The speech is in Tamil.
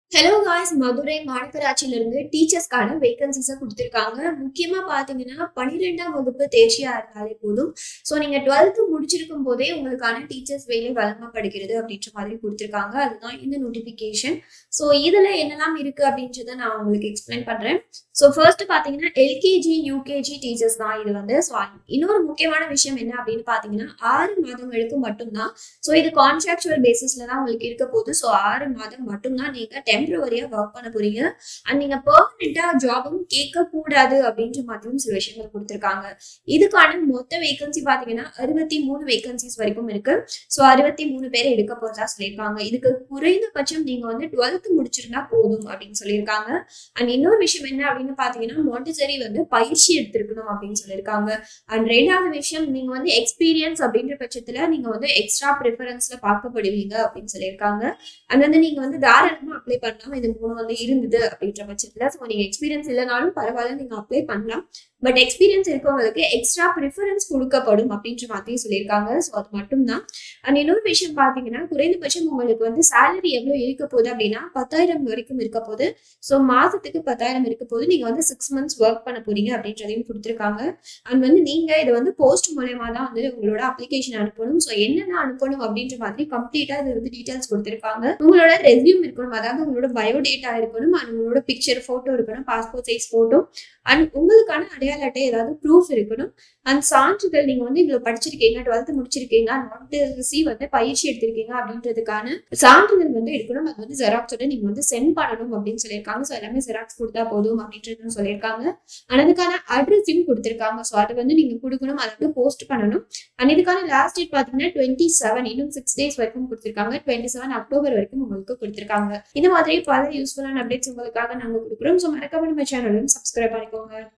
ஹலோ காய்ஸ் மதுரை மாநகராட்சியில இருந்து டீச்சர்ஸ்க்கான வேகன்சிஸை கொடுத்துருக்காங்க முக்கியமா பாத்தீங்கன்னா பன்னிரெண்டாம் வகுப்பு தேர்ச்சியா இருந்தாலே போதும் ஸோ நீங்க டுவெல்த் முடிச்சிருக்கும் போதே உங்களுக்கான டீச்சர்ஸ் வேலை வழங்கப்படுகிறது அப்படின்ற மாதிரி கொடுத்துருக்காங்க அதுதான் இந்த நோட்டிபிகேஷன் ஸோ இதுல என்னெல்லாம் இருக்கு அப்படின்றத நான் உங்களுக்கு எக்ஸ்பிளைன் பண்றேன் ஸோ ஃபர்ஸ்ட் பாத்தீங்கன்னா எல்கேஜி யூகேஜி டீச்சர்ஸ் தான் இது வந்து ஸோ இன்னொரு முக்கியமான விஷயம் என்ன அப்படின்னு பாத்தீங்கன்னா ஆறு மாதங்களுக்கு மட்டும்தான் ஸோ இது கான்ட்ராக்சுவல் பேசிஸ்ல தான் உங்களுக்கு இருக்க போகுது ஸோ ஆறு மாதம் மட்டும்தான் நீங்க டெம்பரவரியா ஒர்க் பண்ண போறீங்க அண்ட் நீங்க பெர்மனண்டா ஜாபும் கேட்க கூடாது அப்படின்ற மாதிரியும் சில விஷயங்கள் கொடுத்துருக்காங்க இதுக்கான மொத்த வேகன்சி பாத்தீங்கன்னா அறுபத்தி மூணு வேகன்சிஸ் வரைக்கும் இருக்கு ஸோ அறுபத்தி மூணு பேர் எடுக்க போறதா சொல்லியிருக்காங்க இதுக்கு குறைந்தபட்சம் நீங்க வந்து டுவெல்த் முடிச்சிருந்தா போதும் அப்படின்னு சொல்லியிருக்காங்க அண்ட் இன்னொரு விஷயம் என்ன அப்படின்னு பாத்தீங்கன்னா மாண்டிசரி வந்து பயிற்சி எடுத்திருக்கணும் அப்படின்னு சொல்லியிருக்காங்க அண்ட் ரெண்டாவது விஷயம் நீங்க வந்து எக்ஸ்பீரியன்ஸ் அப்படின்ற பட்சத்துல நீங்க வந்து எக்ஸ்ட்ரா ப்ரிஃபரன்ஸ்ல பார்க்கப்படுவீங்க அப்படின்னு சொல்லியிருக்காங்க அண்ட் வந்து நீங்க வந்து தாராளமா அப்ளை பண்ணலாம் இது மூணு வந்து இருந்தது அப்படின்ற பட்சத்துல ஸோ நீங்க எக்ஸ்பீரியன்ஸ் இல்லைனாலும் பரவாயில்ல நீங்க அப்ளை பண்ணலாம் பட் எக்ஸ்பீரியன்ஸ் இருக்கவங்களுக்கு எக்ஸ்ட்ரா ப்ரிஃபரன்ஸ் கொடுக்கப்படும் அப்படின்ற மாதிரி சொல்லியிருக்காங்க ஸோ அது மட்டும்தான் அண்ட் இன்னொரு விஷயம் பார்த்தீங்கன்னா குறைந்தபட்சம் உங்களுக்கு வந்து சேலரி எவ்வளோ இருக்க போகுது அப்படின்னா பத்தாயிரம் வரைக்கும் இருக்க போகுது ஸோ மாதத்துக்கு பத்தாயிரம் இருக்க போது நீங்க வந்து சிக்ஸ் மந்த்ஸ் ஒர்க் பண்ண போறீங்க அப்படின்றதையும் கொடுத்துருக்காங்க அண்ட் வந்து நீங்க இதை வந்து போஸ்ட் மூலயமா தான் வந்து உங்களோட அப்ளிகேஷன் அனுப்பணும் ஸோ என்னென்ன அனுப்பணும் அப்படின்ற மாதிரி கம்ப்ளீட்டா இது வந்து டீடைல்ஸ் கொடுத்துருக்காங்க உங்களோட ரெஸ்யூம் இருக்கணும் அதாவது உங்களோட பயோடேட்டா இருக்கணும் அண்ட் உங்களோட பிக்சர் போட்டோ இருக்கணும் பாஸ்போர்ட் சைஸ் போட்டோ அண்ட் உங்களுக்கான அடையாள அட்டை ஏதாவது ப்ரூஃப் இருக்கணும் அண்ட் சான்றிதழ் நீங்க வந்து இவ்வளவு படிச்சிருக்கீங்க டுவெல்த் முடிச்சிருக்கீங்க நாட்டு வந்து பயிற்சி எடுத்திருக்கீங்க அப்படின்றதுக்கான சான்றிதழ் வந்து எடுக்கணும் அது வந்து ஜெராக்ஸோட நீங்க வந்து சென்ட் பண்ணணும் அப்படின்னு சொல்லியிருக்காங்க ஸோ எல்லாமே ஜெராக்ஸ் கொடுத்தா போதும் அப்படின்றது சொல்லியிருக்காங்க அண்ட் அதுக்கான அட்ரஸையும் கொடுத்துருக்காங்க ஸோ அதை வந்து நீங்க கொடுக்கணும் அதை வந்து போஸ்ட் பண்ணணும் அண்ட் இதுக்கான லாஸ்ட் டேட் பாத்தீங்கன்னா டுவெண்ட்டி செவன் இன்னும் சிக்ஸ் டேஸ் வரைக்கும் கொடுத்துருக்காங்க டுவெண்ட்டி செவன் அக்டோபர் வரைக்கும் உங்களுக்கு கொடுத்துருக்காங்க இந்த மாதிரி பல யூஸ்ஃபுல்லான அப்டேட்ஸ் உங்களுக்காக நாங்க கொடுக்குறோம் ஸோ மறக்காம நம்ம சேனலையும் சப்ஸ்கிரைப் பண்ணிக்கோங்க